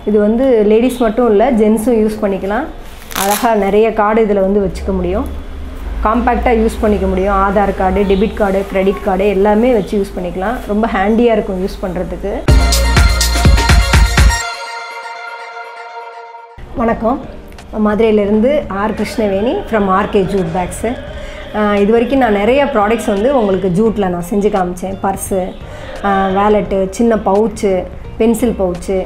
இது வந்து லேடிஸ் மட்டும் இல்லை ஜென்ஸும் யூஸ் பண்ணிக்கலாம் அழகாக நிறைய கார்டு இதில் வந்து வச்சுக்க முடியும் காம்பேக்டாக யூஸ் பண்ணிக்க முடியும் Aadhaar card debit card credit card எல்லாமே வச்சு யூஸ் பண்ணிக்கலாம் ரொம்ப ஹேண்டியாக இருக்கும் யூஸ் பண்ணுறதுக்கு வணக்கம் மதுரையிலேருந்து R Krishnaveni from RK jute bags இது வரைக்கும் நான் நிறைய ப்ராடக்ட்ஸ் வந்து உங்களுக்கு ஜூட்டில் நான் செஞ்சு காமிச்சேன் பர்ஸு வேலெட்டு சின்ன pouch pencil pouch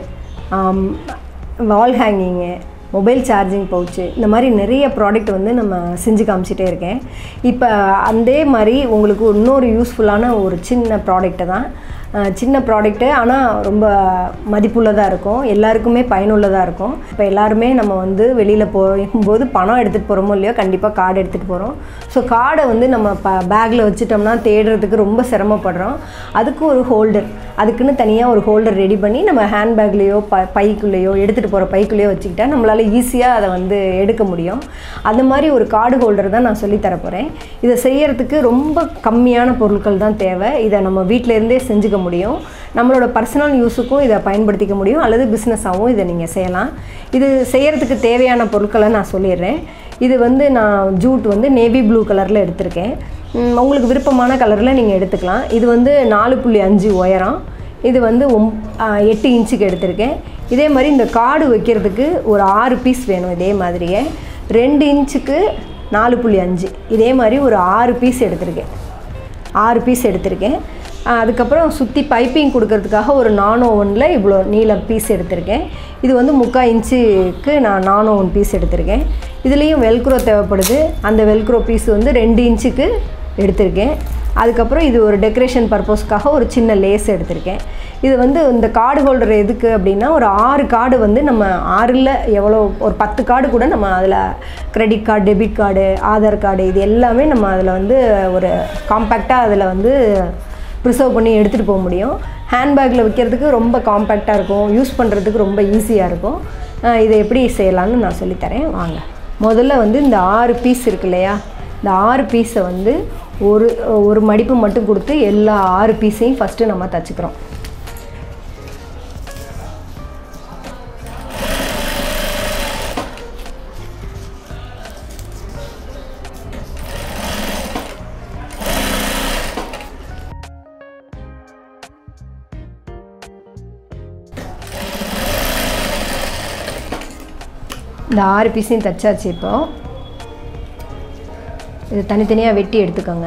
wall hanging mobile charging pouch இந்த மாதிரி நிறைய ப்ராடக்ட் வந்து நம்ம செஞ்சு காமிச்சிட்டே இருக்கேன் இப்போ அதே மாதிரி உங்களுக்கு இன்னொரு யூஸ்ஃபுல்லான ஒரு சின்ன ப்ராடக்ட்டு தான் அஹ் சின்ன ப்ராடக்ட்டு ஆனால் ரொம்ப மதிப்புள்ளதாக இருக்கும் எல்லாருக்குமே பயனுள்ளதாக இருக்கும் இப்போ எல்லாருமே நம்ம வந்து வெளியில் போகும்போது பணம் எடுத்துகிட்டு போகிறோமோ இல்லையோ கண்டிப்பாக கார்டு எடுத்துகிட்டு போகிறோம் ஸோ கார்டை வந்து நம்ம ப பேக்கில் வச்சுட்டோம்னா தேடுறதுக்கு ரொம்ப சிரமப்படுறோம் அதுக்கு ஒரு ஹோல்டர் அதுக்குன்னு தனியாக ஒரு ஹோல்டர் ரெடி பண்ணி நம்ம ஹேண்ட்பேக்லேயோ ப பைக்குள்ளேயோ எடுத்துகிட்டு போகிற பைக்குள்ளேயோ வச்சுக்கிட்டா நம்மளால் ஈஸியாக அதை வந்து எடுக்க முடியும் அந்த மாதிரி ஒரு கார்டு ஹோல்டர் தான் நான் சொல்லித் தரப் போகிறேன் இதை செய்யறதுக்கு ரொம்ப கம்மியான பொருட்கள் தான் தேவை இதை நம்ம வீட்டிலேருந்தே செஞ்சுக்க முடியும் நம்மளோட பர்சனல் யூஸுக்கும் இதை பயன்படுத்திக்க முடியும் அல்லது பிஸ்னஸாகவும் இதை நீங்கள் செய்யலாம் இது செய்யறதுக்கு தேவையான பொருட்களை நான் சொல்லிடுறேன் இது வந்து நான் ஜூட் வந்து நேவி ப்ளூ கலரில் எடுத்திருக்கேன் உம், உங்களுக்கு விருப்பமான கலரில் நீங்கள் எடுத்துக்கலாம் இது வந்து நாலு புள்ளி அஞ்சு உயரம் இது வந்து ஒம் ஆ, எட்டு இன்ச்சுக்கு எடுத்திருக்கேன் இதே மாதிரி இந்த கார்டு வைக்கிறதுக்கு ஒரு ஆறு பீஸ் வேணும் இதே மாதிரியே ரெண்டு இன்ச்சுக்கு நாலு புள்ளி அஞ்சு இதே மாதிரி ஒரு ஆறு பீஸ் எடுத்திருக்கேன் ஆறு பீஸ் எடுத்திருக்கேன் ஆ, அதுக்கப்புறம் சுற்றி பைப்பிங் கொடுக்கறதுக்காக ஒரு நான் ஓவனில் இவ்வளோ நீள பீஸ் எடுத்திருக்கேன் இது வந்து முக்கால் இன்ச்சுக்கு நான் நான் ஓவன் பீஸ் எடுத்திருக்கேன் இதுலேயும் வெல்க்ரோ தேவைப்படுது அந்த வெல்க்ரோ பீஸ் வந்து ரெண்டு இன்ச்சுக்கு எடுத்திருக்கேன் அதுக்கப்புறம் இது ஒரு டெக்கரேஷன் பர்பஸ்க்காக ஒரு சின்ன லேஸ் எடுத்திருக்கேன் இது வந்து இந்த கார்டு ஹோல்டர் எதுக்கு அப்படின்னா ஒரு ஆறு கார்டு வந்து நம்ம ஆறில் எவ்வளோ ஒரு பத்து கார்டு கூட நம்ம அதில் credit card debit card Aadhaar card இது எல்லாமே நம்ம அதில் வந்து ஒரு காம்பேக்டாக அதில் வந்து ப்ரிசர்வ் பண்ணி எடுத்துகிட்டு போக முடியும் ஹேண்ட்பேக்கில் வைக்கிறதுக்கு ரொம்ப காம்பேக்டாக இருக்கும் யூஸ் பண்ணுறதுக்கு ரொம்ப ஈஸியாக இருக்கும் அஹ் இதை எப்படி செய்யலாம்னு நான் சொல்லித்தரேன் வாங்க முதல்ல வந்து இந்த ஆறு பீஸ் இருக்கு இல்லையா இந்த ஆறு பீஸை வந்து ஒரு ஒரு மடிப்பு மட்டும் கொடுத்து எல்லா ஆறு பீஸையும் ஃபஸ்ட்டு நம்ம தச்சுக்கிறோம் இந்த ஆறு பீஸையும் தச்சாச்சு இப்போ இது தனித்தனியாக வெட்டி எடுத்துக்கோங்க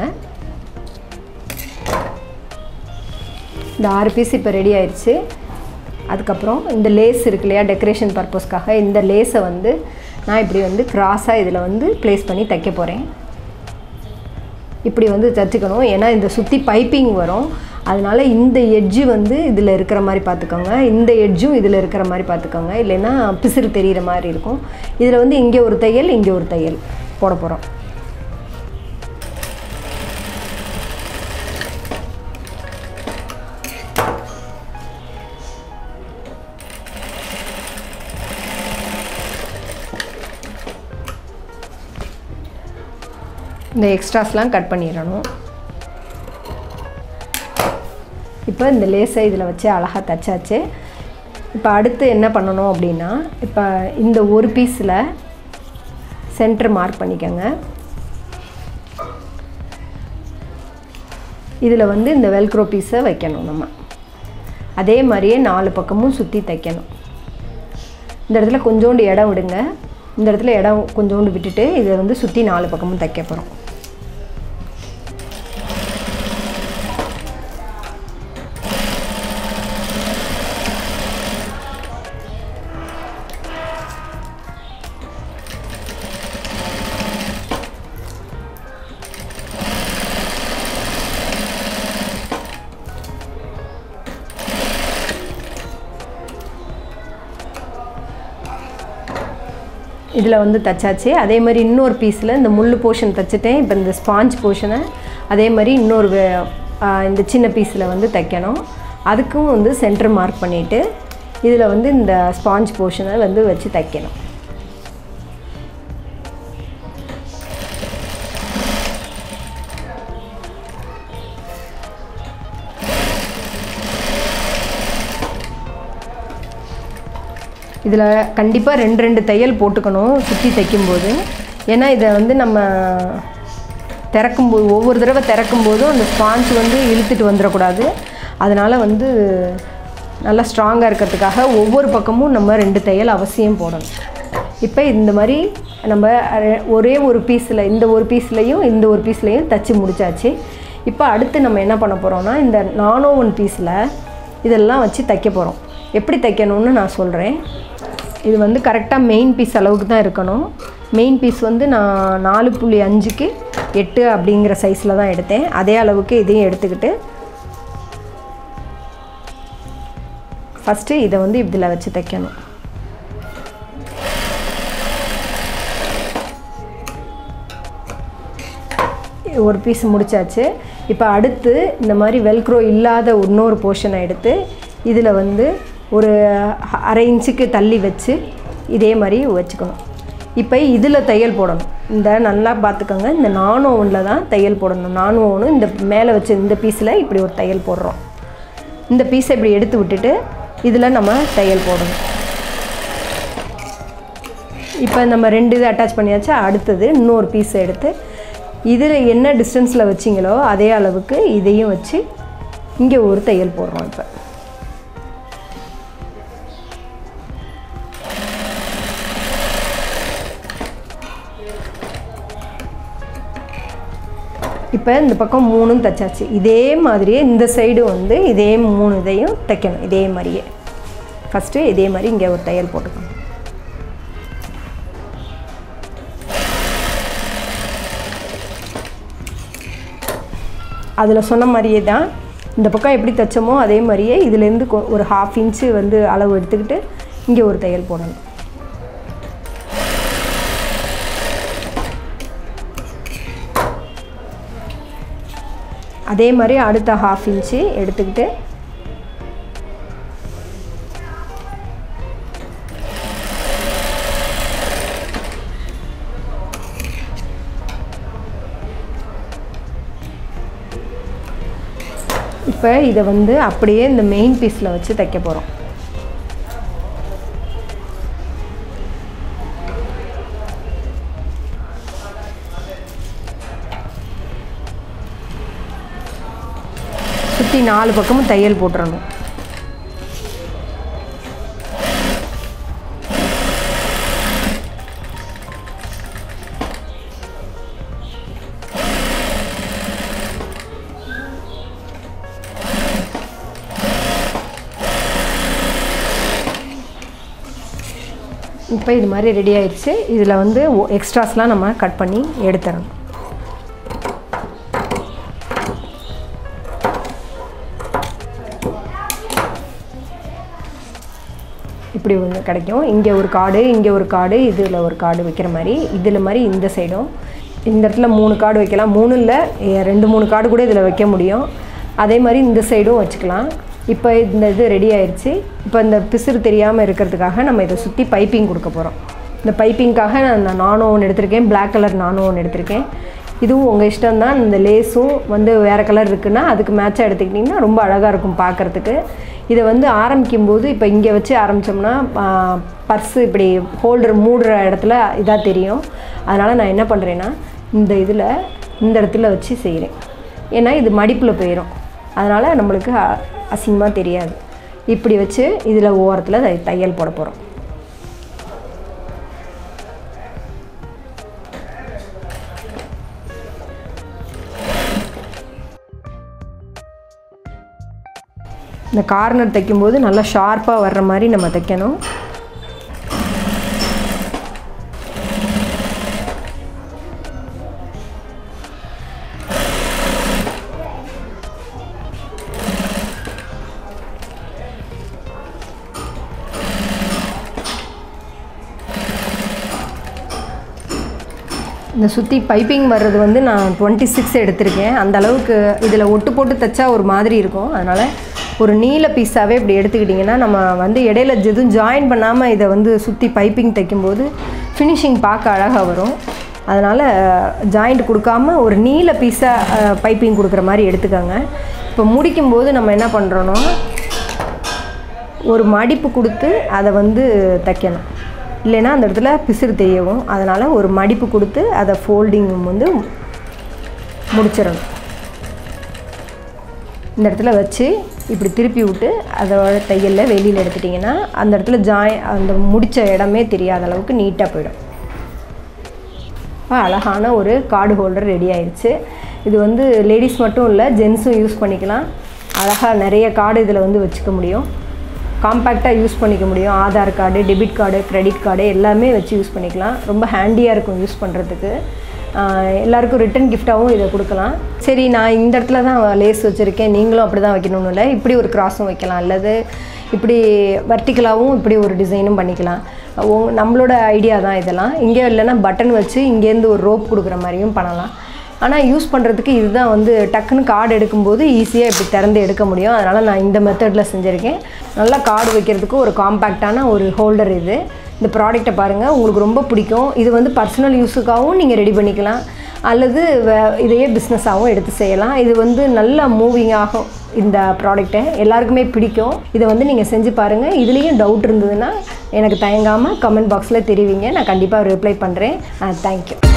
இந்த ஆறு பீஸ் இப்போ ரெடி ஆயிடுச்சு அதுக்கப்புறம் இந்த லேஸ் இருக்கு இல்லையா டெக்கரேஷன் பர்பஸ்க்காக இந்த லேஸை வந்து நான் இப்படி வந்து கிராஸாக இதில் வந்து ப்ளேஸ் பண்ணி தைக்க போகிறேன் இப்படி வந்து தச்சுக்கணும் ஏன்னா இந்த சுற்றி பைப்பிங் வரும் அதனால இந்த எட்ஜு வந்து இதில் இருக்கிற மாதிரி பார்த்துக்கோங்க இந்த எட்ஜும் இதில் இருக்கிற மாதிரி பார்த்துக்கோங்க இல்லைன்னா பிசிறு தெரிகிற மாதிரி இருக்கும் இதில் வந்து இங்கே ஒரு தையல் இங்கே ஒரு தையல் போட போகிறோம் இந்த எக்ஸ்ட்ராஸ்லாம் கட் பண்ணிடணும் இப்போ இந்த லேஸை இதில் வச்சு அழகாக தைச்சாச்சு இப்போ அடுத்து என்ன பண்ணணும் அப்படின்னா இப்போ இந்த ஒரு பீஸில் சென்டர் மார்க் பண்ணிக்கோங்க இதில் வந்து இந்த வெல்க்ரோ பீஸை வைக்கணும் நம்ம அதே மாதிரியே நாலு பக்கமும் சுற்றி தைக்கணும் இந்த இடத்துல கொஞ்சோண்டு இடம் விடுங்க இந்த இடத்துல இடம் கொஞ்சோண்டு விட்டுட்டு இதை வந்து சுற்றி நாலு பக்கமும் தைக்க போகிறோம் இதில் வந்து தச்சாச்சு அதே மாதிரி இன்னொரு பீஸில் இந்த முள் போர்ஷன் தச்சுட்டேன் இப்போ இந்த ஸ்பாஞ்ச் போர்ஷனை அதே மாதிரி இன்னொரு வே- ஆ, இந்த சின்ன பீஸில் வந்து தைக்கணும் அதுக்கும் வந்து சென்டர் மார்க் பண்ணிவிட்டு இதில் வந்து இந்த ஸ்பாஞ்ச் போர்ஷனை வந்து வச்சு தைக்கணும் இதில் கண்டிப்பாக ரெண்டு ரெண்டு தையல் போட்டுக்கணும் சுற்றி தைக்கும்போது ஏன்னா இதை வந்து நம்ம திறக்கும்போது ஒவ்வொரு தடவை திறக்கும் போதும் அந்த ஸ்பாஞ்ச் வந்து இழுத்துட்டு வந்துடக்கூடாது அதனால் வந்து நல்லா ஸ்ட்ராங்காக இருக்கிறதுக்காக ஒவ்வொரு பக்கமும் நம்ம ரெண்டு தையல் அவசியம் போடணும் இப்போ இந்த மாதிரி நம்ம அஹ், ஒரே ஒரு பீஸில் இந்த ஒரு பீஸ்லையும் இந்த ஒரு பீஸ்லையும் தச்சு முடிச்சாச்சு இப்போ அடுத்து நம்ம என்ன பண்ண போகிறோம்னா இந்த நானோவன் பீஸில் இதெல்லாம் வச்சு தைக்க போகிறோம் எப்படி தைக்கணும்னு நான் சொல்கிறேன் இது வந்து கரெக்டாக மெயின் பீஸ் அளவுக்கு தான் இருக்கணும் மெயின் பீஸ் வந்து நான் நாலு புள்ளி அஞ்சுக்கு எட்டு அப்படிங்கிற சைஸில் தான் எடுத்தேன் அதே அளவுக்கு இதையும் எடுத்துக்கிட்டு ஃபஸ்ட்டு இதை வந்து இதில் வச்சு தைக்கணும் ஒரு பீஸ் முடிச்சாச்சு இப்போ அடுத்து இந்த மாதிரி வெல்க்ரோ இல்லாத இன்னொரு போர்ஷனை எடுத்து இதில் வந்து ஒரு அரை இன்ச்சுக்கு தள்ளி வச்சு இதே மாதிரி வச்சுக்கணும் இப்போ இதில் தையல் போடணும் இந்த நல்லா பார்த்துக்கோங்க இந்த நானோ ஒன்றில் தான் தையல் போடணும் நானோ ஒன்று இந்த மேலே வச்ச இந்த பீஸில் இப்படி ஒரு தையல் போடுறோம் இந்த பீஸை இப்படி எடுத்து விட்டுட்டு இதில் நம்ம தையல் போடணும் இப்போ நம்ம ரெண்டு இது அட்டாச் பண்ணியாச்சு அடுத்தது இன்னொரு பீஸ் எடுத்து இதில் என்ன டிஸ்டன்ஸில் வச்சிங்களோ அதே அளவுக்கு இதையும் வச்சு இங்கே ஒரு தையல் போடுறோம் இப்போ இப்போ இந்த பக்கம் மூணும் தைச்சாச்சு இதே மாதிரியே இந்த சைடு வந்து இதே மூணு இதையும் தைக்கணும் இதே மாதிரியே ஃபஸ்ட்டு இதே மாதிரி இங்கே ஒரு தையல் போட்டுக்கணும் அதில் சொன்ன மாதிரியே தான் இந்த பக்கம் எப்படி தைச்சோமோ அதே மாதிரியே இதுலேருந்து கொ- ஒரு ஹாஃப் இன்ச்சு வந்து அளவு எடுத்துக்கிட்டு இங்கே ஒரு தையல் போடணும் அதே மாதிரி அடுத்த ஹாஃப் இன்ச்சு எடுத்துக்கிட்டு இப்போ இதை வந்து அப்படியே இந்த மெயின் பீஸில் வச்சு தைக்க போகிறோம் சுற்றி நாலு பக்கமும் தையல் போட்டுறணும் இப்போ இது மாதிரி ரெடி ஆயிடுச்சு இதில் வந்து எக்ஸ்ட்ராஸ்லாம் நம்ம கட் பண்ணி எடுத்துடணும் இப்படி ஒன்று கிடைக்கும் இங்கே ஒரு கார்டு இங்கே ஒரு கார்டு இதில் ஒரு கார்டு வைக்கிற மாதிரி இதில் மாதிரி இந்த சைடும் இந்த இடத்துல மூணு கார்டு வைக்கலாம் மூணு இல்லை ரெண்டு மூணு கார்டு கூட இதில் வைக்க முடியும் அதே மாதிரி இந்த சைடும் வச்சுக்கலாம் இப்போ இந்த இது ரெடி ஆயிடுச்சு இப்போ இந்த பிசுறு தெரியாமல் இருக்கிறதுக்காக நம்ம இதை சுற்றி பைப்பிங் கொடுக்க போகிறோம் இந்த பைப்பிங்காக நான் நானும் ஒன்று எடுத்திருக்கேன் Black கலர் நானும் ஒன்று எடுத்திருக்கேன் இதுவும் உங்கள் இஷ்டம் தான் இந்த லேஸும் வந்து வேறு கலர் இருக்குன்னா அதுக்கு மேட்சாக எடுத்துக்கிட்டிங்கன்னா ரொம்ப அழகாக இருக்கும் பார்க்குறதுக்கு இதை வந்து ஆரம்பிக்கும் போது இப்போ இங்கே வச்சு ஆரம்பித்தோம்னா பர்ஸு இப்படி ஹோல்டர் மூடுற இடத்துல இதாக தெரியும் அதனால் நான் என்ன பண்ணுறேன்னா இந்த இதில் இந்த இடத்துல வச்சு செய்கிறேன் ஏன்னா இது மடிப்பில் போயிடும் அதனால் நம்மளுக்கு அ- அசிங்கமாக தெரியாது இப்படி வச்சு இதில் ஓரத்தில் தை- தையல் போட போகிறோம் இந்த கார்னர் தைக்கும்போது நல்லா ஷார்ப்பாக வர்ற மாதிரி நம்ம தைக்கணும் இந்த சுற்றி பைப்பிங் வர்றது வந்து நான் டுவெண்ட்டி சிக்ஸ் எடுத்திருக்கேன் அந்த அளவுக்கு இதில் ஒட்டு போட்டு தைச்சா ஒரு மாதிரி இருக்கும் அதனால் ஒரு நீல பீஸாகவே இப்படி எடுத்துக்கிட்டிங்கன்னா நம்ம வந்து இடையில எதுவும் ஜாயின் பண்ணாமல் இதை வந்து சுற்றி பைப்பிங் தைக்கும்போது ஃபினிஷிங் பார்க்க அழகாக வரும் அதனால் ஜாயிண்ட் கொடுக்காம ஒரு நீல பீஸாக பைப்பிங் கொடுக்குற மாதிரி எடுத்துக்கோங்க இப்போ முடிக்கும்போது நம்ம என்ன பண்ணுறோன்னா ஒரு மடிப்பு கொடுத்து அதை வந்து தைக்கணும் இல்லைன்னா அந்த இடத்துல பிசிறு தெரியவும் அதனால் ஒரு மடிப்பு கொடுத்து அதை ஃபோல்டிங் வந்து முடிச்சிடணும் இந்த இடத்துல வச்சு இப்படி திருப்பி விட்டு அதோட தையலில் வெளியில் எடுத்துட்டிங்கன்னா அந்த இடத்துல ஜாய் அந்த முடித்த இடமே தெரியாத அளவுக்கு நீட்டாக போயிடும் இப்போ அழகான ஒரு கார்டு ஹோல்டர் ரெடி ஆயிடுச்சு இது வந்து லேடிஸ் மட்டும் இல்லை ஜென்ஸும் யூஸ் பண்ணிக்கலாம் அழகாக நிறைய கார்டு இதில் வந்து வச்சுக்க முடியும் காம்பேக்டாக யூஸ் பண்ணிக்க முடியும் Aadhaar card debit card credit card எல்லாமே வச்சு யூஸ் பண்ணிக்கலாம் ரொம்ப ஹேண்டியாக இருக்கும் யூஸ் பண்ணுறதுக்கு எல்லாருக்கும் ரிட்டன் கிஃப்டாகவும் இதை கொடுக்கலாம் சரி நான் இந்த இடத்துல தான் லேஸ் வச்சுருக்கேன் நீங்களும் அப்படி தான் வைக்கணும்னு இல்லை இப்படி ஒரு கிராஸும் வைக்கலாம் அல்லது இப்படி வர்டிக்கலாகவும் இப்படி ஒரு டிசைனும் பண்ணிக்கலாம் உங்க நம்மளோட ஐடியா தான் இதெல்லாம் இங்கே இல்லைன்னா பட்டன் வச்சு இங்கேருந்து ஒரு ரோப் கொடுக்குற மாதிரியும் பண்ணலாம் ஆனால் யூஸ் பண்ணுறதுக்கு இதுதான் வந்து டக்குன்னு கார்டு எடுக்கும்போது ஈஸியாக இப்படி திறந்து எடுக்க முடியும் அதனால் நான் இந்த மெத்தடில் செஞ்சுருக்கேன் நல்லா கார்டு வைக்கிறதுக்கு ஒரு காம்பேக்டான ஒரு ஹோல்டர் இது இந்த ப்ராடக்ட்டை பாருங்கள் உங்களுக்கு ரொம்ப பிடிக்கும் இது வந்து பர்சனல் யூஸுக்காகவும் நீங்கள் ரெடி பண்ணிக்கலாம் அல்லது வே இதையே பிஸ்னஸாகவும் எடுத்து செய்யலாம் இது வந்து நல்ல மூவிங் ஆகும் இந்த ப்ராடக்ட்டை எல்லாருக்குமே பிடிக்கும் இதை வந்து நீங்கள் செஞ்சு பாருங்கள் இதுலேயும் டவுட் இருந்ததுன்னா எனக்கு தயங்காமல் கமெண்ட் பாக்ஸில் தெரிவிங்க நான் கண்டிப்பாக ரிப்ளை பண்ணுறேன் தேங்க்யூ